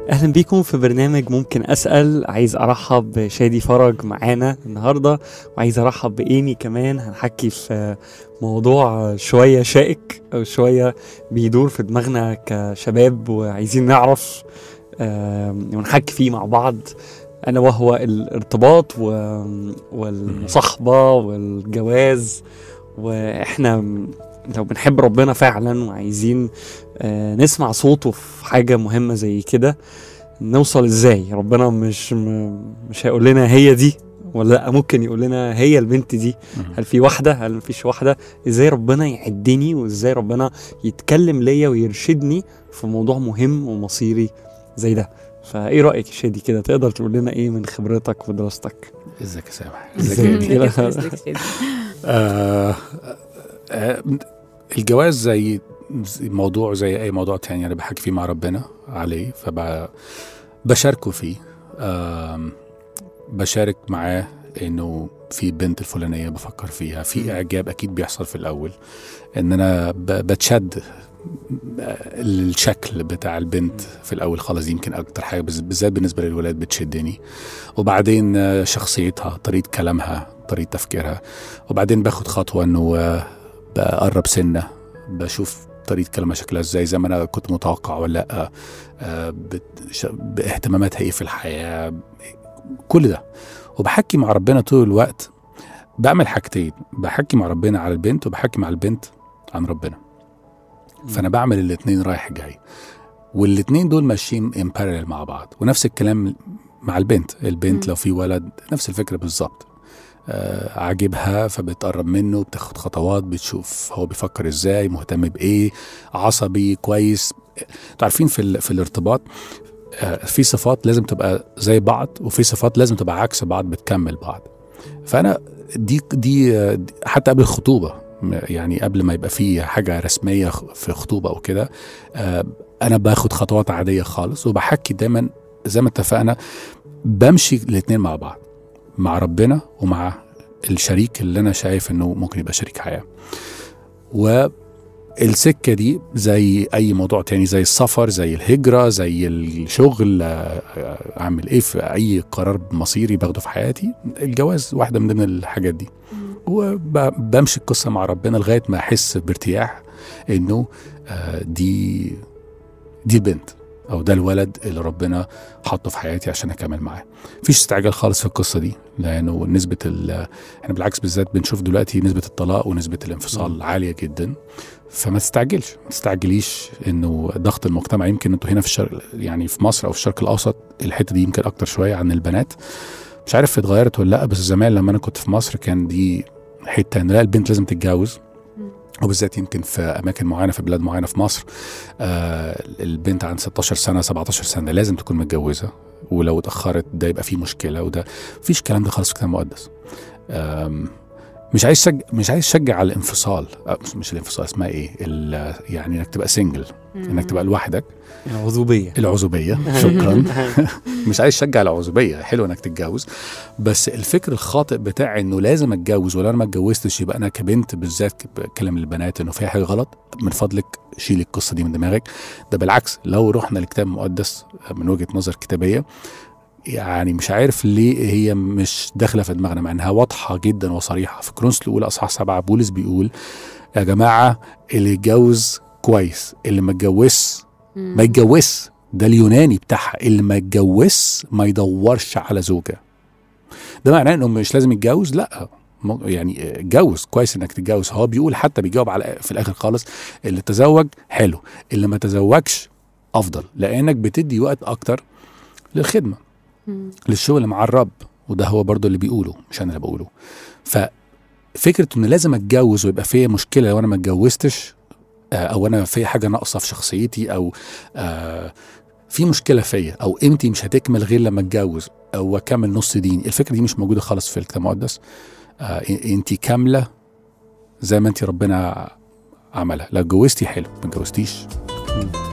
اهلا بيكم في برنامج ممكن اسال عايز ارحب بشادي فرج معانا النهارده وعايز ارحب بايمي كمان هنحكي في موضوع شويه شائك او شويه بيدور في دماغنا كشباب وعايزين نعرف آم، ونحكي فيه مع بعض انا وهو الارتباط و- والمصاحبه والجواز واحنا لو بنحب ربنا فعلا وعايزين آه، نسمع صوته في حاجة مهمة زي كده نوصل ازاي ربنا مش م- مش هيقول لنا هي دي ولا لا ممكن يقول لنا هي البنت دي هل في واحدة هل مفيش واحدة ازاي ربنا يعدني وازاي ربنا يتكلم ليا ويرشدني في موضوع مهم ومصيري زي ده فايه رأيك يا شادي كده تقدر تقول لنا ايه من خبرتك ودراستك ازيك يا سامح ازيك ازيك يا يا إيمي؟ إيمي؟ آه آه الجواز زي زي موضوع زي اي موضوع تاني انا بحكي فيه مع ربنا عليه فبشاركه فيه آم، بشارك معاه انه في بنت الفلانيه بفكر فيها في اعجاب اكيد بيحصل في الاول ان انا ب- بتشد الشكل بتاع البنت في الاول خالص يمكن اكتر حاجه بز- بالذات بالنسبه للولاد بتشدني وبعدين آه، شخصيتها طريقه كلامها طريقه تفكيرها وبعدين باخد خطوه انه آه، بقرب سنه بشوف طريقه كلامها شكلها ازاي زي ما انا كنت متوقع ولا لا آه، بت- ش- باهتماماتها ايه في الحياه كل ده وبحكي مع ربنا طول الوقت بعمل حاجتين بحكي مع ربنا على البنت وبحكي مع البنت عن ربنا فانا بعمل الاتنين رايح جاي والاتنين دول ماشيين ان parallel مع بعض ونفس الكلام مع البنت البنت مم. لو في ولد نفس الفكره بالظبط آه عاجبها فبتقرب منه بتاخد خطوات بتشوف هو بيفكر ازاي مهتم بايه عصبي كويس انتوا عارفين في ال... في الارتباط آه في صفات لازم تبقى زي بعض وفي صفات لازم تبقى عكس بعض بتكمل بعض فانا دي دي آه، دي- حتى قبل الخطوبه م- يعني قبل ما يبقى في حاجه رسميه خ- في خطوبه او كده آه، انا باخد خطوات عاديه خالص وبحكي دايما زي ما اتفقنا بمشي الاثنين مع بعض مع ربنا ومع الشريك اللي انا شايف انه ممكن يبقى شريك حياه والسكه دي زي اي موضوع تاني زي السفر زي الهجره زي الشغل آه، آه، اعمل ايه في اي قرار مصيري باخده في حياتي الجواز واحده من ضمن الحاجات دي وبمشي القصه مع ربنا لغايه ما احس بارتياح انه آه، دي دي البنت او ده الولد اللي ربنا حطه في حياتي عشان اكمل معاه مفيش استعجال خالص في القصه دي لانه نسبه ال احنا بالعكس بالذات بنشوف دلوقتي نسبه الطلاق ونسبه الانفصال مم. عاليه جدا فما تستعجلش ما تستعجليش انه ضغط المجتمع يمكن انتوا هنا في الشرق يعني في مصر او في الشرق الاوسط الحته دي يمكن اكتر شويه عن البنات مش عارف اتغيرت ولا لا بس زمان لما انا كنت في مصر كان دي حته ان لا البنت لازم تتجوز مم. وبالذات يمكن في اماكن معينه في بلاد معينه في مصر آه البنت عند 16 سنه 17 سنه لازم تكون متجوزه ولو اتاخرت ده يبقى فيه مشكله وده مفيش الكلام ده خالص في الكتاب المقدس آم، مش عايز شج... مش عايز اشجع على الانفصال آه، مش- مش الانفصال اسمها ايه ال- يعني انك تبقى سنجل انك تبقى لوحدك العذوبية العزوبيه شكرا مش عايز اشجع العزوبيه حلو انك تتجوز بس الفكر الخاطئ بتاع انه لازم اتجوز ولو انا ما اتجوزتش يبقى انا كبنت بالذات بتكلم للبنات انه في حاجه غلط من فضلك شيل القصه دي من دماغك ده بالعكس لو رحنا لكتاب مقدس من وجهه نظر كتابيه يعني مش عارف ليه هي مش داخله في دماغنا مع انها واضحه جدا وصريحه في كرونس الاولى اصحاح سبعه بولس بيقول يا جماعه اللي يتجوز كويس اللي ما اتجوزش ما يتجوزش ده اليوناني بتاعها اللي ما يتجوزش ما يدورش على زوجه ده معناه انه مش لازم يتجوز لا م- يعني اتجوز كويس انك تتجوز هو بيقول حتى بيجاوب على في الاخر خالص اللي تزوج حلو اللي ما تزوجش افضل لانك بتدي وقت اكتر للخدمه للشغل مع الرب وده هو برضو اللي بيقوله مش انا اللي بقوله ففكره ان لازم اتجوز ويبقى فيا مشكله لو انا ما اتجوزتش آه، او انا في حاجه ناقصه في شخصيتي او آه، في مشكله فيا او قيمتي مش هتكمل غير لما اتجوز او اكمل نص ديني الفكره دي مش موجوده خالص في الكتاب المقدس آه انت كامله زي ما انت ربنا عملها لو اتجوزتي حلو ما اتجوزتيش